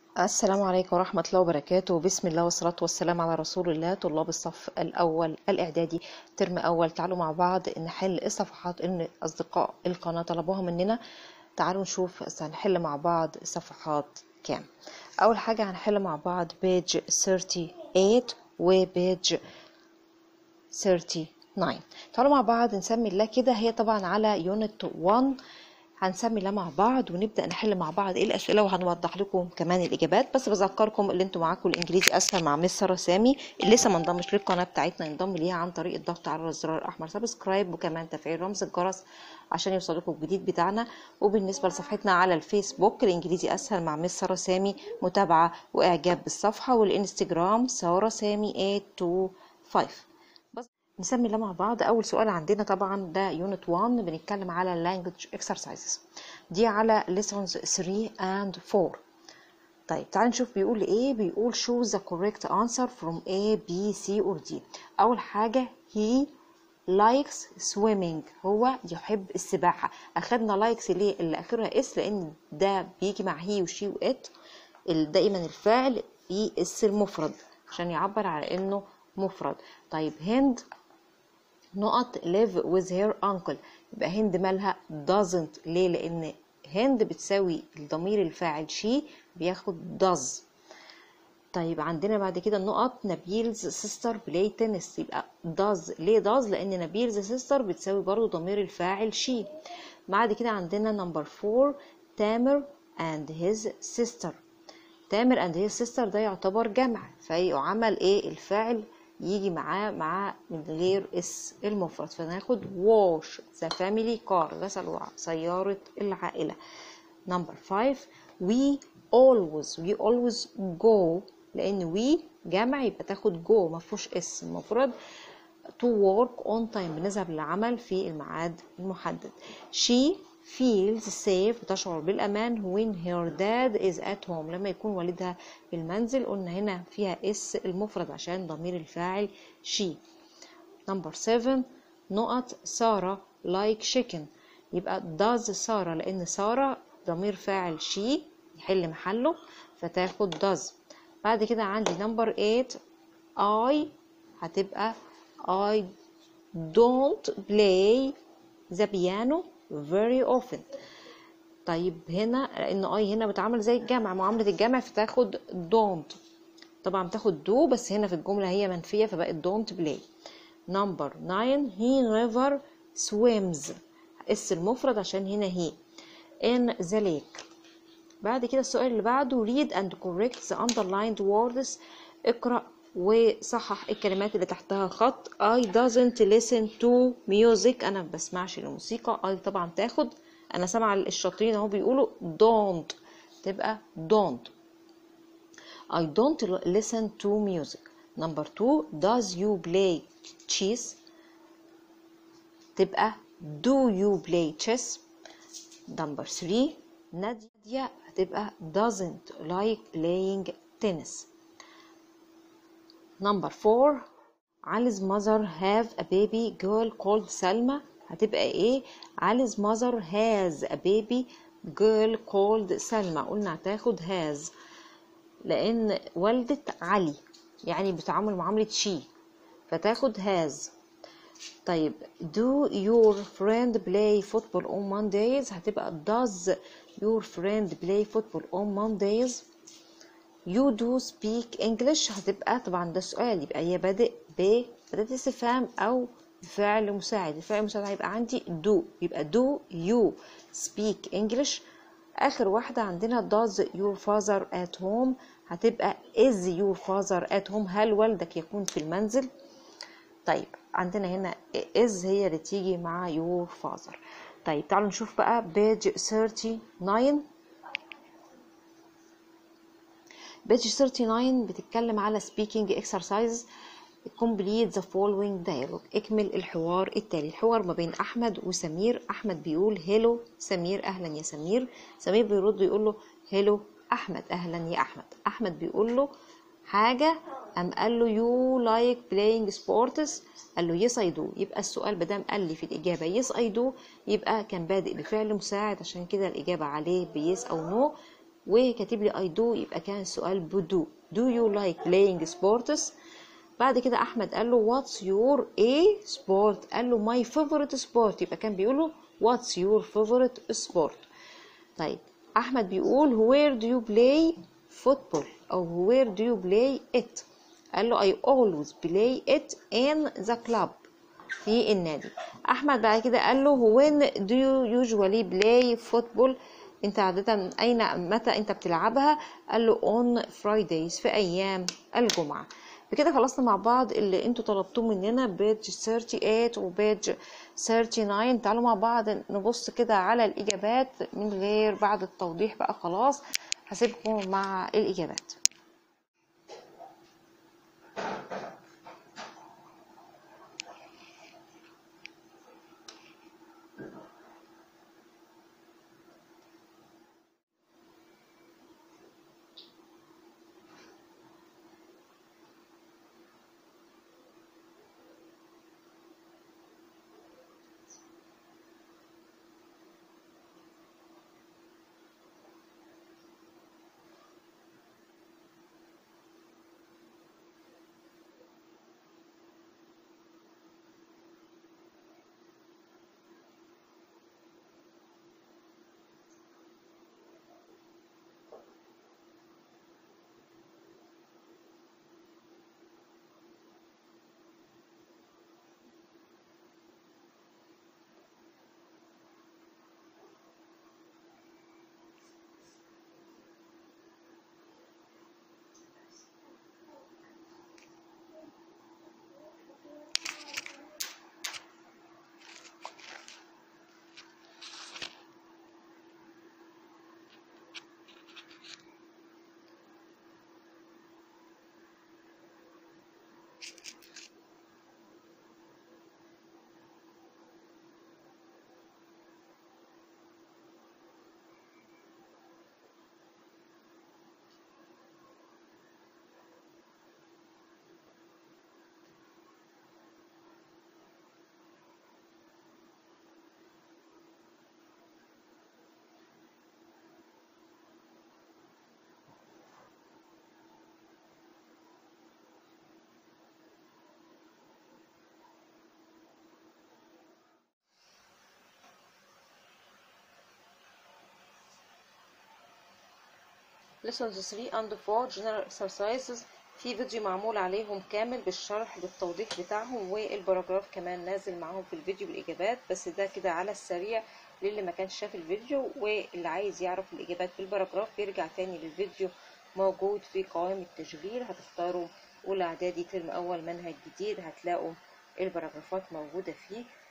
السلام عليكم ورحمة الله وبركاته بسم الله والصلاة والسلام على رسول الله طلاب الصف الأول الإعدادي ترم أول تعالوا مع بعض نحل الصفحات إن أصدقاء القناة طلبوها مننا تعالوا نشوف هنحل مع بعض صفحات كام أول حاجة هنحل مع بعض بيج 38 وبيج 39 تعالوا مع بعض نسمي الله كده هي طبعا على يونت 1 هنسمي الله مع بعض ونبدا نحل مع بعض ايه الاسئله وهنوضح لكم كمان الاجابات بس بذكركم اللي انتوا معاكم الانجليزي اسهل مع مس ساره سامي اللي لسه ما انضمش للقناه بتاعتنا ينضم ليها عن طريق الضغط على الزرار الاحمر سبسكرايب وكمان تفعيل رمز الجرس عشان يوصلكم الجديد بتاعنا وبالنسبه لصفحتنا على الفيسبوك الانجليزي اسهل مع مس ساره سامي متابعه واعجاب بالصفحه والانستجرام ساره سامي 825 نسمي الله مع بعض اول سؤال عندنا طبعا ده يونت 1 بنتكلم على language exercises دي على lessons 3 and 4 طيب تعال نشوف بيقول ايه بيقول choose the correct answer from A B C or D اول حاجة he likes swimming هو يحب السباحة اخدنا likes ليه اللي اخرها اس لان ده بيجي مع he وشي وات دائما الفعل في اس المفرد عشان يعبر على انه مفرد طيب هند نقط live with her uncle يبقى هند مالها doesn't ليه لان هند بتساوي الضمير الفاعل she بياخد does طيب عندنا بعد كده النقط نبيلز سيستر بلاي تنس يبقى does ليه does لان نبيلز سيستر بتساوي برضو ضمير الفاعل she بعد كده عندنا نمبر 4 تامر and his sister تامر and his sister ده يعتبر جمع فيعمل ايه الفاعل يجي معاه مع من غير اس المفرد فناخد wash the family car غسل سيارة العائلة number five we always we always go لأن we جمع يبقى تاخد go مفهوش اس المفرد to work on time بنذهب للعمل في الميعاد المحدد she feels safe بتشعر بالأمان when her dad is at home لما يكون والدها في المنزل قلنا هنا فيها اس المفرد عشان ضمير الفاعل she number 7 نقط سارة like chicken يبقى does سارة لأن سارة ضمير فاعل she يحل محله فتاخد does بعد كده عندي number 8 I هتبقى I don't play the piano very often طيب هنا لان اي هنا بتعامل زي الجمع معامله الجمع فتاخد don't طبعا بتاخد do بس هنا في الجمله هي منفيه فبقت don't play number 9 he never swims اس المفرد عشان هنا هي in the lake بعد كده السؤال اللي بعده read and correct the underlined words اقرأ وصحح الكلمات اللي تحتها خط I doesn't listen to music أنا ما بسمعش الموسيقى I طبعا تاخد أنا سامعة الشاطرين أهو بيقولوا don't تبقى don't I don't listen to music number two does you play chess تبقى do you play chess number three نادية هتبقى doesn't like playing tennis Number four Ali's mother have a baby girl called Salma هتبقى ايه Ali's mother has a baby girl called Salma قلنا هتاخد has لان والدة علي يعني بتعامل معاملة she فتاخد has طيب do your friend play football on Mondays هتبقى does your friend play football on Mondays you do speak English هتبقى طبعا ده سؤال يبقى هي بادئ ب بدأت استفهام أو فعل مساعد الفعل المساعد هيبقى عندي do يبقى do you speak English آخر واحدة عندنا does your father at home هتبقى is your father at home هل والدك يكون في المنزل طيب عندنا هنا is هي اللي تيجي مع your father طيب تعالوا نشوف بقى page 39 بيج 39 بتتكلم على speaking exercises complete the following dialogue اكمل الحوار التالي الحوار ما بين احمد وسمير احمد بيقول هيلو سمير اهلا يا سمير سمير بيرد يقول له هيلو احمد اهلا يا احمد احمد بيقول له حاجه ام قال له يو لايك بلاينج سبورتس قال له يس اي دو يبقى السؤال بدام قال لي في الاجابه يس اي دو يبقى كان بادئ بفعل مساعد عشان كده الاجابه عليه بيس او نو وكاتب لي I do يبقى كان السؤال بدو do you like playing sports بعد كده احمد قال له what's your a sport قال له my favorite sport يبقى كان بيقول له what's your favorite sport طيب احمد بيقول where do you play football او where do you play it قال له I always play it in the club في النادي احمد بعد كده قال له when do you usually play football انت عادة اين متى انت بتلعبها قال له on Fridays في ايام الجمعة بكده خلصنا مع بعض اللي انتوا طلبتوه مننا بيج 38 وبيج 39 تعالوا مع بعض نبص كده على الاجابات من غير بعد التوضيح بقى خلاص هسيبكم مع الاجابات lessons 3 and 4 general exercises في فيديو معمول عليهم كامل بالشرح بالتوضيح بتاعهم والباراجراف كمان نازل معاهم في الفيديو بالإجابات بس ده كده على السريع للي ما كانش شاف الفيديو واللي عايز يعرف الإجابات بالباراجراف بيرجع تاني للفيديو موجود في قوائم التشغيل هتختاروا أولى إعدادي ترم أول منهج جديد هتلاقوا الباراجرافات موجودة فيه